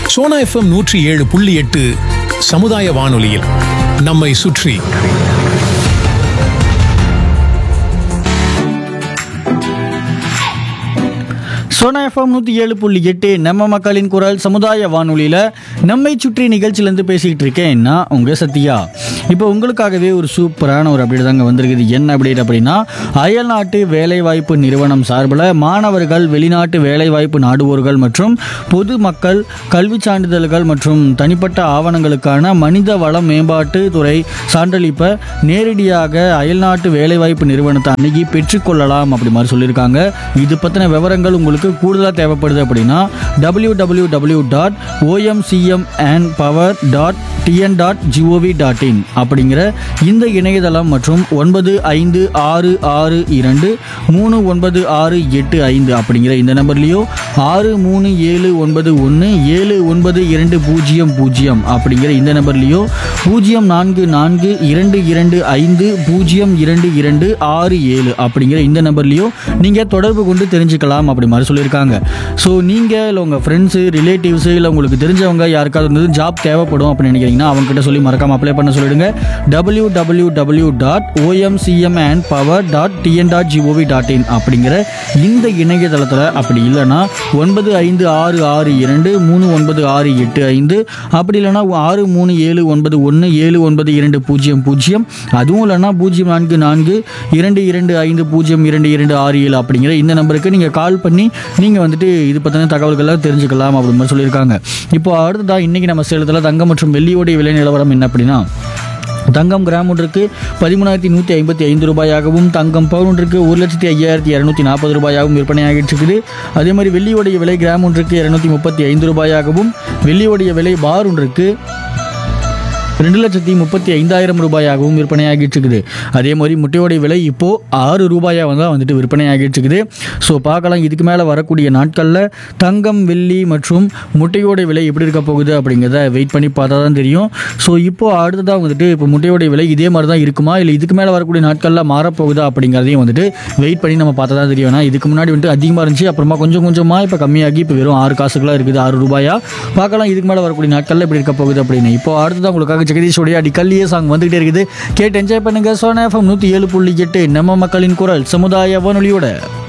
Sona FM நூற்றி ஏழு புள்ளி எட்டு சமுதாய வானொலியில் நம்மை சுற்றி சோனா எஃப்எம் நூற்றி ஏழு புள்ளி எட்டு நம்ம மக்களின் குரல் சமுதாய வானொலியில் நம்மை சுற்றி நிகழ்ச்சியிலேருந்து பேசிக்கிட்டு இருக்கேன் நான் உங்கள் சத்யா இப்போ உங்களுக்காகவே ஒரு சூப்பரான ஒரு அப்டேட் தாங்க வந்திருக்குது என்ன அப்டேட் அப்படின்னா அயல்நாட்டு வேலைவாய்ப்பு நிறுவனம் சார்பில் மாணவர்கள் வெளிநாட்டு வேலைவாய்ப்பு நாடுவோர்கள் மற்றும் பொதுமக்கள் கல்வி சான்றிதழ்கள் மற்றும் தனிப்பட்ட ஆவணங்களுக்கான மனித வள மேம்பாட்டு துறை சான்றளிப்பை நேரடியாக அயல்நாட்டு வேலைவாய்ப்பு நிறுவனத்தை அணுகி பெற்றுக்கொள்ளலாம் அப்படி மாதிரி சொல்லியிருக்காங்க இது பற்றின விவரங்கள் உங்களுக்கு கூடுதலாக தேவைப்படுது அப்படின்னா W W W dot OMCM and power dot TN dot gov dot in அப்படிங்கிற இந்த இணையதளம் மற்றும் ஒன்பது ஐந்து ஆறு ஆறு இரண்டு மூணு ஒன்பது ஆறு எட்டு ஐந்து அப்படிங்கிற இந்த நம்பர்லேயோ ஆறு மூணு ஏழு ஒன்பது ஒன்று ஏழு ஒன்பது இரண்டு பூஜ்ஜியம் பூஜ்ஜியம் அப்படிங்கிற இந்த நம்பர்லேயோ பூஜ்ஜியம் நான்கு நான்கு இரண்டு இரண்டு ஐந்து பூஜ்ஜியம் இரண்டு இரண்டு ஆறு ஏழு அப்படிங்கிற இந்த நம்பர்லேயோ நீங்கள் தொடர்பு கொண்டு தெரிஞ்சுக்கலாம் அப்படி மாதிரி சொல்லியிருக்காங்க ஸோ நீங்கள் இல்லை உங்கள் ஃப்ரெண்ட்ஸு ரிலேட்டிவ்ஸு இல்லை உங்களுக்கு தெரிஞ்சவங்க யாருக்காவது வந்து ஜாப் தேவைப்படும் அப்படின்னு நினைக்கிறீங்கன்னா அவங்ககிட்ட சொல்லி மறக்காமல் அப்ளை பண்ண சொல்லிடுங்க W W W dot OMCM and power dot TN dot gov dot in அப்படிங்கிற இந்த இணையதளத்தில் அப்படி இல்லைன்னா ஒன்பது ஐந்து ஆறு ஆறு இரண்டு மூணு ஒன்பது ஆறு எட்டு ஐந்து அப்படி இல்லைன்னா ஆறு மூணு ஏழு ஒன்பது ஒன்று ஏழு ஒன்பது இரண்டு பூஜ்ஜியம் பூஜ்ஜியம் அதுவும் இல்லைன்னா பூஜ்ஜியம் நான்கு நான்கு இரண்டு இரண்டு ஐந்து பூஜ்ஜியம் இரண்டு இரண்டு ஆறு ஏழு அப்படிங்கிற இந்த நம்பருக்கு நீங்கள் கால் பண்ணி நீங்கள் வந்துட்டு இது பற்றின தகவல்கள்லாம் தெரிஞ்சுக்கலாம் அப்படி மாதிரி சொல்லியிருக்காங்க இப்போ அடுத்ததாக இன்றைக்கி நம்ம சேலத்தில் தங்கம் மற்றும் வெள்ளியோடைய விலை நிலவரம் என்ன அப்படின்னா தங்கம் கிராம் ஒன்றுக்கு பதிமூணாயிரத்தி நூற்றி ஐம்பத்தி ஐந்து ரூபாயாகவும் தங்கம் பவுன் ஒன்றுக்கு ஒரு லட்சத்தி ஐயாயிரத்தி இரநூத்தி நாற்பது ரூபாயாகவும் விற்பனையாகிட்டு இருக்குது அதே மாதிரி வெள்ளியோடைய விலை கிராம் ஒன்றுக்கு இரநூத்தி முப்பத்தி ஐந்து ரூபாயாகவும் வெள்ளியோடைய விலை பார் ஒன்றுக்கு ரெண்டு லட்சத்தி முப்பத்தி ஐந்தாயிரம் ரூபாயாகவும் விற்பனையாகிட்டு இருக்குது அதே மாதிரி முட்டையோடைய விலை இப்போது ஆறு ரூபாயாக வந்து வந்துட்டு விற்பனையாகிட்டு இருக்குது ஸோ பார்க்கலாம் இதுக்கு மேலே வரக்கூடிய நாட்களில் தங்கம் வெள்ளி மற்றும் முட்டையோடைய விலை எப்படி இருக்க போகுது அப்படிங்கிறத வெயிட் பண்ணி பார்த்தா தான் தெரியும் ஸோ இப்போது அடுத்ததாக வந்துட்டு இப்போ முட்டையோடைய விலை இதே மாதிரி தான் இருக்குமா இல்லை இதுக்கு மேலே வரக்கூடிய நாட்களில் மாறப்போகுதா அப்படிங்கிறதையும் வந்துட்டு வெயிட் பண்ணி நம்ம பார்த்தா தான் தெரியும் ஏன்னா இதுக்கு முன்னாடி வந்துட்டு அதிகமாக இருந்துச்சு அப்புறமா கொஞ்சம் கொஞ்சமாக இப்போ கம்மியாகி இப்போ வெறும் ஆறு காசுகளாக இருக்குது ஆறு ரூபாயா பார்க்கலாம் இதுக்கு மேலே வரக்கூடிய நாட்களில் எப்படி இருக்க போகுது அப்படின்னு இப்போ அடுத்ததான் உங்களுக்காக ஜெகதீஷோடைய அடிக்கல்லியே சாங் வந்துகிட்டே இருக்குது கேட்டு என்ஜாய் பண்ணுங்க சோனா எஃப்எம் நூற்றி ஏழு புள்ளி எட்டு நம்ம மக்களின் குரல் சமுதாய வானொலியோட